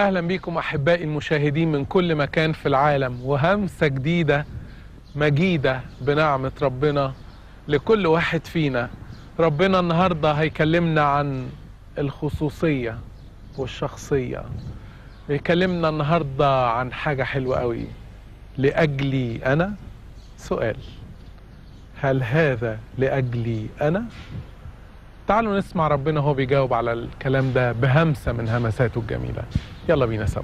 وسهلا بكم احبائي المشاهدين من كل مكان في العالم وهمسه جديده مجيده بنعمه ربنا لكل واحد فينا ربنا النهارده هيكلمنا عن الخصوصيه والشخصيه بيكلمنا النهارده عن حاجه حلوه قوي لاجلي انا سؤال هل هذا لاجلي انا تعالوا نسمع ربنا هو بيجاوب على الكلام ده بهمسة من همساته الجميلة يلا بينا سوا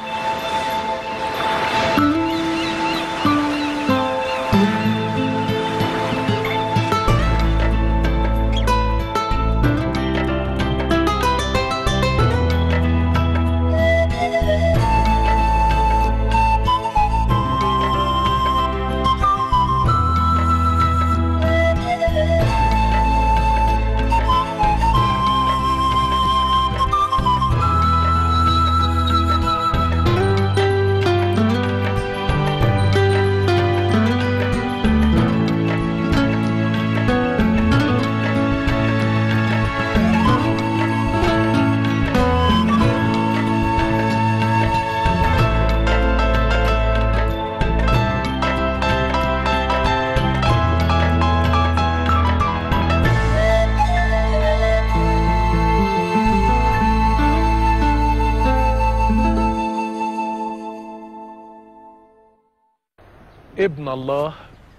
ابن الله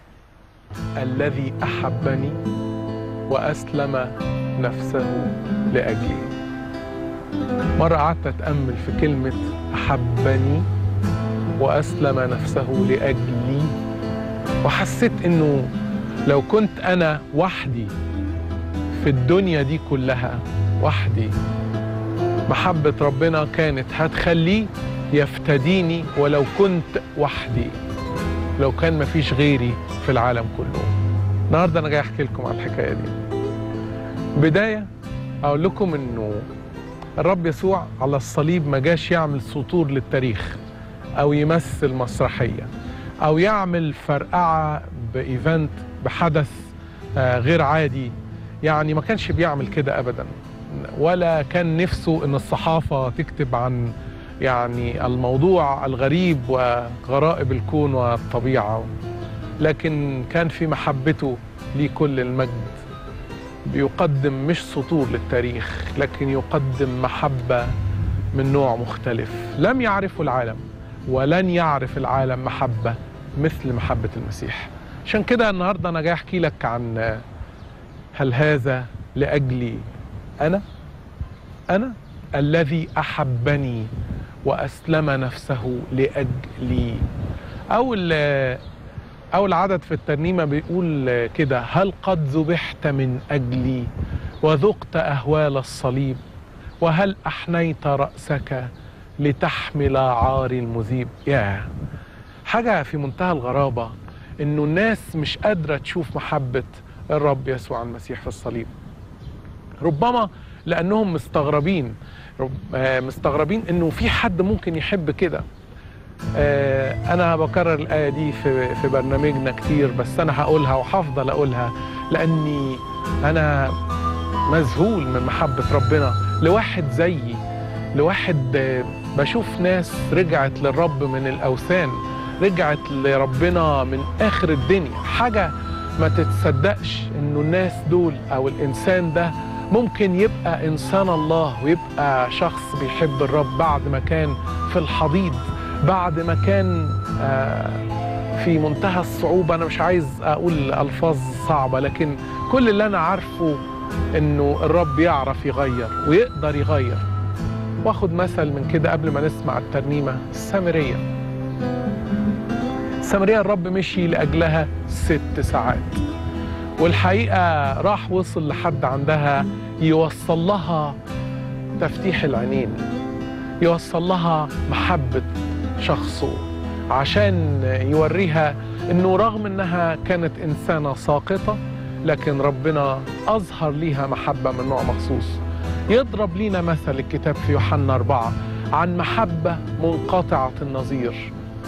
الذي أحبني وأسلم نفسه لأجلي مرة قعدت أتأمل في كلمة أحبني وأسلم نفسه لأجلي وحسيت إنه لو كنت أنا وحدي في الدنيا دي كلها وحدي محبة ربنا كانت هتخليه يفتديني ولو كنت وحدي لو كان مفيش غيري في العالم كله النهارده انا جاي احكي لكم عن الحكايه دي بدايه اقول لكم انه الرب يسوع على الصليب ما جاش يعمل سطور للتاريخ او يمثل مسرحيه او يعمل فرقعه بايفنت بحدث آه، غير عادي يعني ما كانش بيعمل كده ابدا ولا كان نفسه ان الصحافه تكتب عن يعني الموضوع الغريب وغرائب الكون والطبيعة لكن كان في محبته لكل المجد بيقدم مش سطور للتاريخ لكن يقدم محبة من نوع مختلف لم يعرفه العالم ولن يعرف العالم محبة مثل محبة المسيح عشان كده النهاردة أنا جاي أحكي لك عن هل هذا لأجلي أنا أنا الذي أحبني وأسلم نفسه لأجلي أول أول عدد في الترنيمة بيقول كده هل قد ذبحت من أجلي وذقت أهوال الصليب وهل أحنيت رأسك لتحمل عار المذيب يا حاجة في منتهى الغرابة إنه الناس مش قادرة تشوف محبة الرب يسوع المسيح في الصليب ربما لأنهم مستغربين مستغربين انه في حد ممكن يحب كده انا بكرر الايه دي في في برنامجنا كتير بس انا هقولها وهفضل اقولها لاني انا مذهول من محبه ربنا لواحد زيي لواحد بشوف ناس رجعت للرب من الاوثان رجعت لربنا من اخر الدنيا حاجه ما تتصدقش انه الناس دول او الانسان ده ممكن يبقى انسان الله ويبقى شخص بيحب الرب بعد ما كان في الحضيض بعد ما كان في منتهى الصعوبة أنا مش عايز أقول ألفاظ صعبة لكن كل اللي أنا عارفه إنه الرب يعرف يغير ويقدر يغير واخد مثل من كده قبل ما نسمع الترنيمة السامرية السامرية الرب مشي لأجلها ست ساعات والحقيقة راح وصل لحد عندها يوصل لها تفتيح العينين يوصل لها محبة شخصه عشان يوريها انه رغم انها كانت انسانة ساقطة لكن ربنا اظهر ليها محبة من نوع مخصوص يضرب لينا مثل الكتاب في يوحنا أربعة عن محبة منقطعة النظير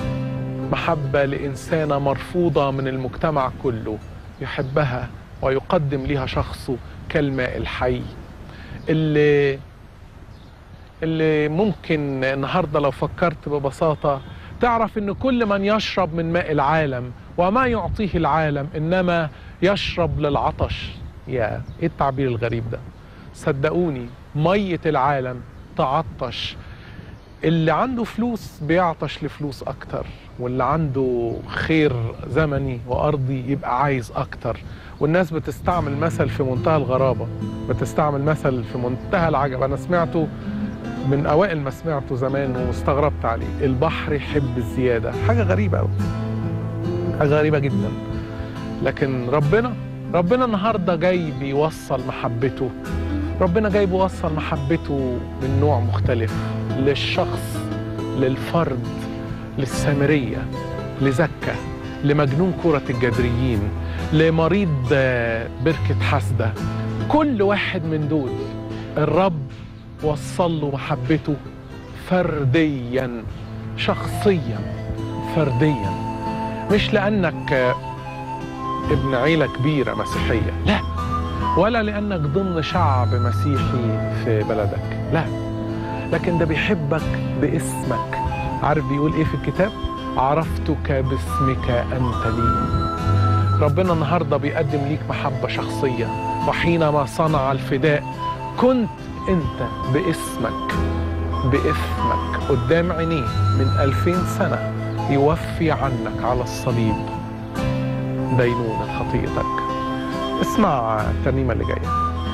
محبة لإنسانة مرفوضة من المجتمع كله يحبها ويقدم لها شخصه كالماء الحي اللي اللي ممكن النهارده لو فكرت ببساطه تعرف ان كل من يشرب من ماء العالم وما يعطيه العالم انما يشرب للعطش يا ايه التعبير الغريب ده صدقوني ميه العالم تعطش اللي عنده فلوس بيعطش لفلوس اكتر واللي عنده خير زمني وارضي يبقى عايز اكتر والناس بتستعمل مثل في منتهى الغرابه بتستعمل مثل في منتهى العجب انا سمعته من اوائل ما سمعته زمان واستغربت عليه البحر يحب الزياده حاجه غريبه قوي حاجه غريبه جدا لكن ربنا ربنا النهارده جاي بيوصل محبته ربنا جاي بيوصل محبته من نوع مختلف للشخص للفرد للسامريه لزكه لمجنون كرة الجدريين لمريض بركة حسدة كل واحد من دول الرب وصل له محبته فرديا شخصيا فرديا مش لانك ابن عيله كبيره مسيحيه لا ولا لانك ضمن شعب مسيحي في بلدك لا لكن ده بيحبك باسمك عارف بيقول ايه في الكتاب عرفتك باسمك انت لي ربنا النهارده بيقدم ليك محبه شخصيه وحينما صنع الفداء كنت انت باسمك باسمك قدام عينيه من ألفين سنة يوفي عنك على الصليب دينونة خطيئتك اسمع الترنيمة اللي جاية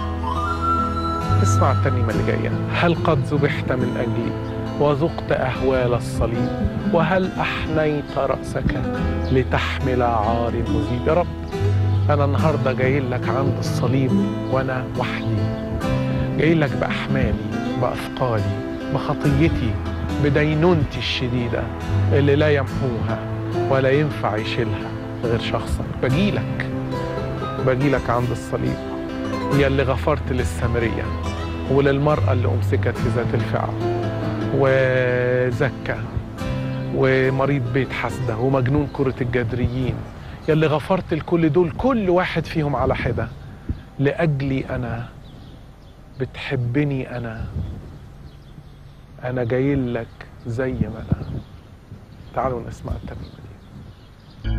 اسمع الترنيمة اللي جاية هل قد ذبحت من أجلي وذقت أهوال الصليب وهل أحنيت رأسك لتحمل عار المذيب يا رب أنا النهاردة جاي لك عند الصليب وأنا وحدي جاي لك بأحمالي بأثقالي بخطيتي بدينونتي الشديدة اللي لا يمحوها ولا ينفع يشيلها غير شخصك بجيلك بجيلك عند الصليب يا اللي غفرت للسامرية وللمرأة اللي أمسكت في ذات الفعل وزكى ومريض بيت حسدة ومجنون كرة الجدريين يا اللي غفرت لكل دول كل واحد فيهم على حدة لأجلي أنا بتحبني أنا أنا جاي لك زي ما أنا تعالوا نسمع الترنيمة دي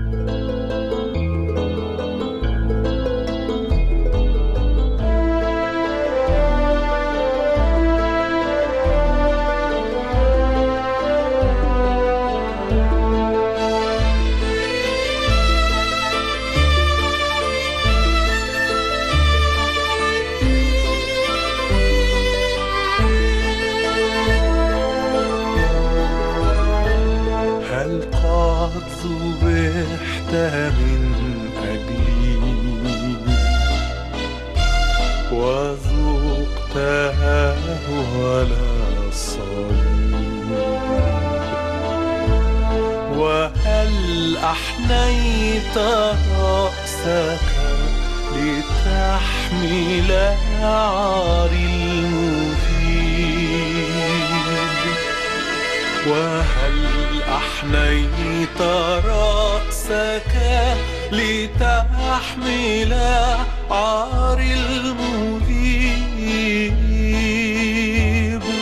هل قد ذبحت من أجلي وذقت أهوال الصليب وهل أحنيت رأسك لتحمل عار المفيد وهل أحنيت رأسك لتحمل عار المذيب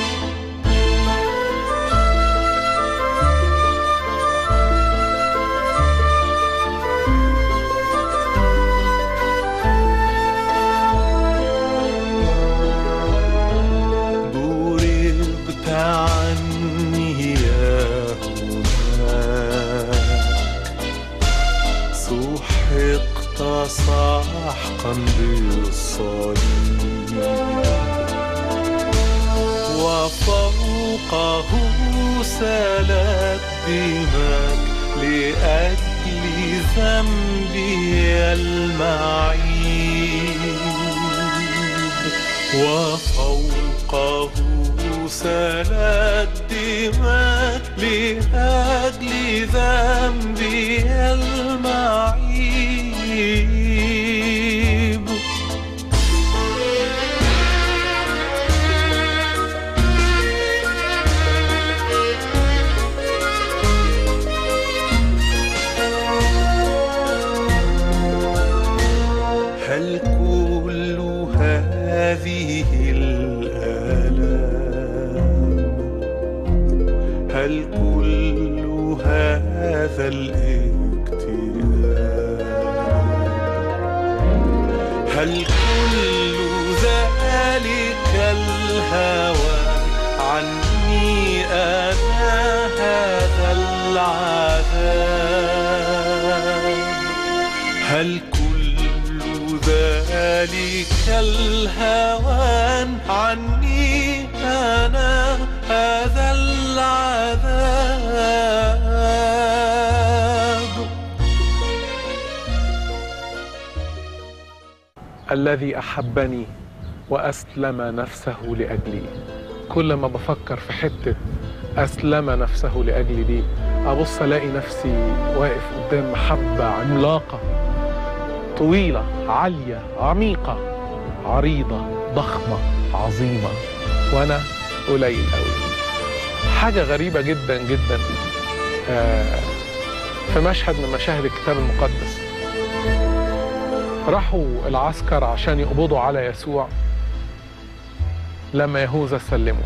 ضربت عني يا هناك سحقت سحقا بالصليب وفوقه سالت دماك لأجل ذنبي المعيب وفوقه سالت دماء لأجل ذنبي المعيب هل كل هذه الآلام هل كل ذلك الهوى عني أنا هذا العذاب هل كل ذلك الهوان عني أنا هذا العذاب الذي احبني واسلم نفسه لاجلي كل ما بفكر في حته اسلم نفسه لاجلي دي ابص الاقي نفسي واقف قدام محبه عملاقه طويله عاليه عميقه عريضه ضخمه عظيمه وانا قليل قوي حاجه غريبه جدا جدا آه، في مشهد من مشاهد الكتاب المقدس راحوا العسكر عشان يقبضوا على يسوع لما يهوذا سلمه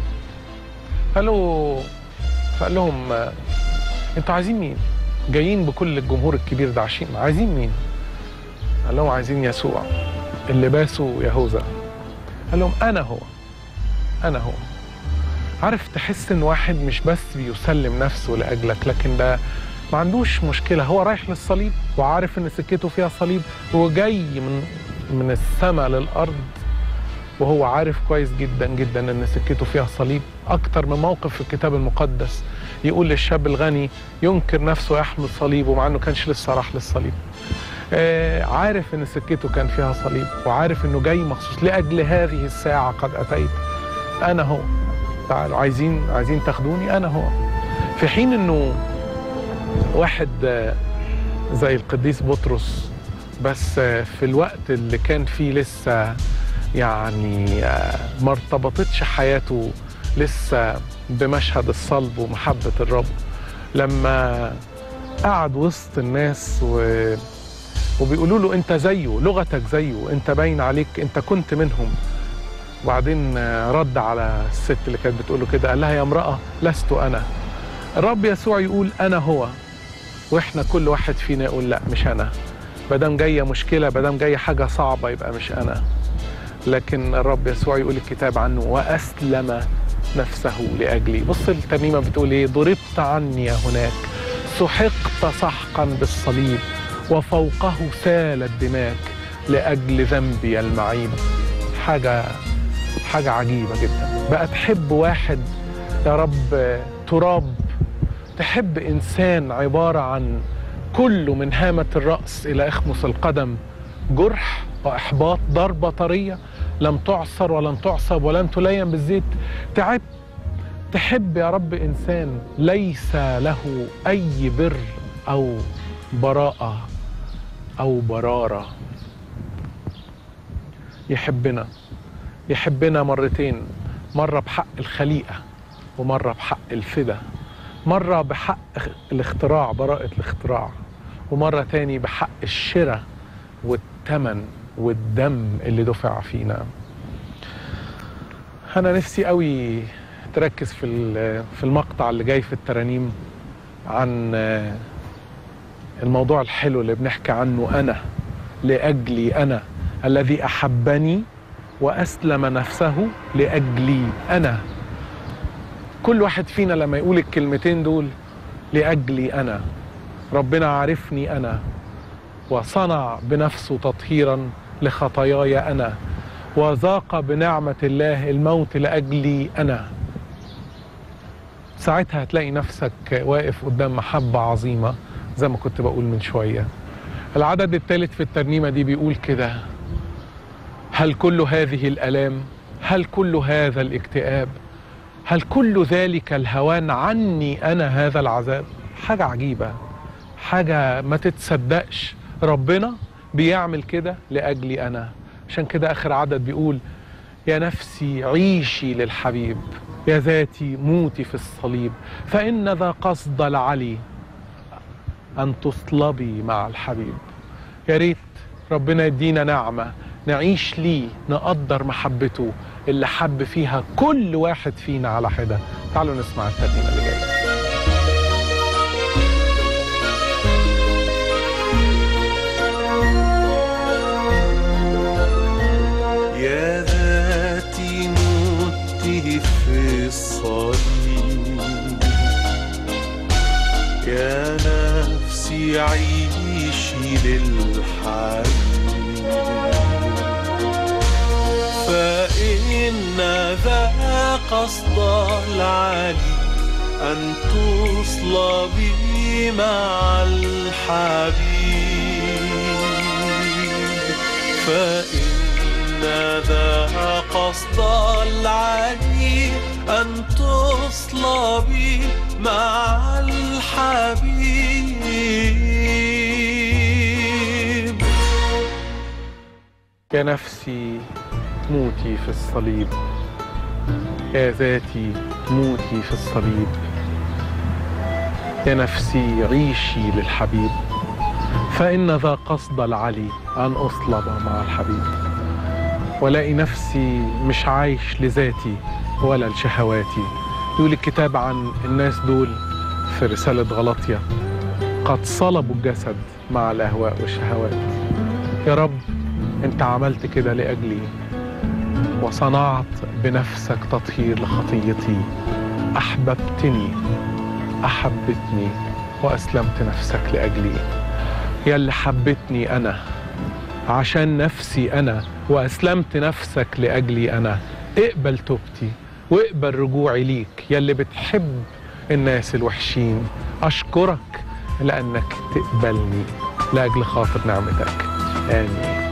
قالوا فقال لهم آه، انتوا عايزين مين؟ جايين بكل الجمهور الكبير ده عشان عايزين مين؟ قال لهم عايزين يسوع اللي باسه يهوذا قال لهم انا هو انا هو عارف تحس ان واحد مش بس بيسلم نفسه لاجلك لكن ده ما عندوش مشكله هو رايح للصليب وعارف ان سكته فيها صليب وجاي من من السماء للارض وهو عارف كويس جدا جدا ان سكته فيها صليب اكتر من موقف في الكتاب المقدس يقول للشاب الغني ينكر نفسه يحمل صليبه مع انه كانش لسه راح للصليب آه عارف ان سكته كان فيها صليب وعارف انه جاي مخصوص لاجل هذه الساعه قد اتيت انا هو تعالوا عايزين عايزين تاخدوني انا هو في حين انه واحد آه، زي القديس بطرس بس آه، في الوقت اللي كان فيه لسه يعني آه، ما ارتبطتش حياته لسه بمشهد الصلب ومحبة الرب لما قعد وسط الناس و... وبيقولوا له انت زيه لغتك زيه انت باين عليك انت كنت منهم وبعدين آه، رد على الست اللي كانت بتقول له كده قال لها يا امرأة لست أنا الرب يسوع يقول أنا هو واحنا كل واحد فينا يقول لا مش انا مادام جايه مشكله مادام جايه حاجه صعبه يبقى مش انا لكن الرب يسوع يقول الكتاب عنه واسلم نفسه لاجلي بص الترنيمه بتقول ايه ضربت عني هناك سحقت سحقا بالصليب وفوقه سالت دماك لاجل ذنبي المعيب حاجه حاجه عجيبه جدا بقى تحب واحد يا رب تراب تحب انسان عباره عن كله من هامه الراس الى اخمص القدم جرح واحباط ضربه طريه لم تعصر ولم تعصب ولم تلين بالزيت تعبت تحب يا رب انسان ليس له اي بر او براءه او براره يحبنا يحبنا مرتين مره بحق الخليقه ومره بحق الفدا مرة بحق الاختراع براءة الاختراع ومرة تاني بحق الشراء والثمن والدم اللي دفع فينا أنا نفسي قوي تركز في ال- في المقطع اللي جاي في الترانيم عن آه، الموضوع الحلو اللي بنحكي عنه أنا لأجلي أنا الذي أحبني وأسلم نفسه لأجلي أنا كل واحد فينا لما يقول الكلمتين دول لأجلي أنا ربنا عارفني أنا وصنع بنفسه تطهيرا لخطاياي أنا وذاق بنعمة الله الموت لأجلي أنا ساعتها هتلاقي نفسك واقف قدام محبة عظيمة زي ما كنت بقول من شوية العدد الثالث في الترنيمة دي بيقول كده هل كل هذه الآلام هل كل هذا الاكتئاب هل كل ذلك الهوان عني انا هذا العذاب حاجه عجيبه حاجه ما تتصدقش ربنا بيعمل كده لاجلي انا عشان كده اخر عدد بيقول يا نفسي عيشي للحبيب يا ذاتي موتي في الصليب فان ذا قصد العلي ان تصلبي مع الحبيب يا ريت ربنا يدينا نعمه نعيش ليه نقدر محبته اللي حب فيها كل واحد فينا على حده تعالوا نسمع الترنيمه اللي جايه عيشي للحبيب فإن ذا قصد العلي أن تصلبي مع الحبيب فإن ذا قصد العلي أن تصلبي مع الحبيب يا نفسي موتي في الصليب يا ذاتي موتي في الصليب يا نفسي عيشي للحبيب فإن ذا قصد العلي أن أصلب مع الحبيب ولاقي نفسي مش عايش لذاتي ولا لشهواتي يقول الكتاب عن الناس دول في رسالة غلطية قد صلبوا الجسد مع الأهواء والشهوات يا رب انت عملت كده لأجلي وصنعت بنفسك تطهير لخطيتي أحببتني أحبتني وأسلمت نفسك لأجلي يا اللي حبتني أنا عشان نفسي أنا وأسلمت نفسك لأجلي أنا اقبل توبتي واقبل رجوعي ليك يا اللي بتحب الناس الوحشين أشكرك لأنك تقبلني لأجل خاطر نعمتك آمين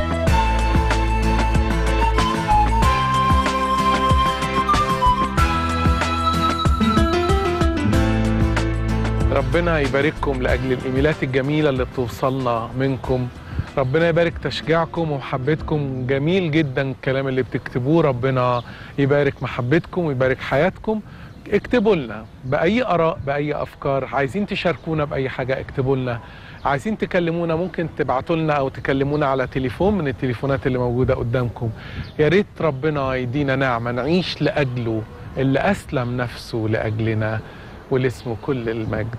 ربنا يبارككم لاجل الايميلات الجميله اللي بتوصلنا منكم ربنا يبارك تشجيعكم ومحبتكم جميل جدا الكلام اللي بتكتبوه ربنا يبارك محبتكم ويبارك حياتكم اكتبوا لنا باي اراء باي افكار عايزين تشاركونا باي حاجه اكتبوا لنا عايزين تكلمونا ممكن تبعتوا لنا او تكلمونا على تليفون من التليفونات اللي موجوده قدامكم يا ريت ربنا يدينا نعمه نعيش لاجله اللي اسلم نفسه لاجلنا ولاسمه كل المجد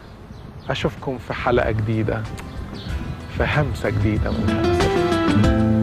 أشوفكم في حلقة جديدة في همسة جديدة من همسة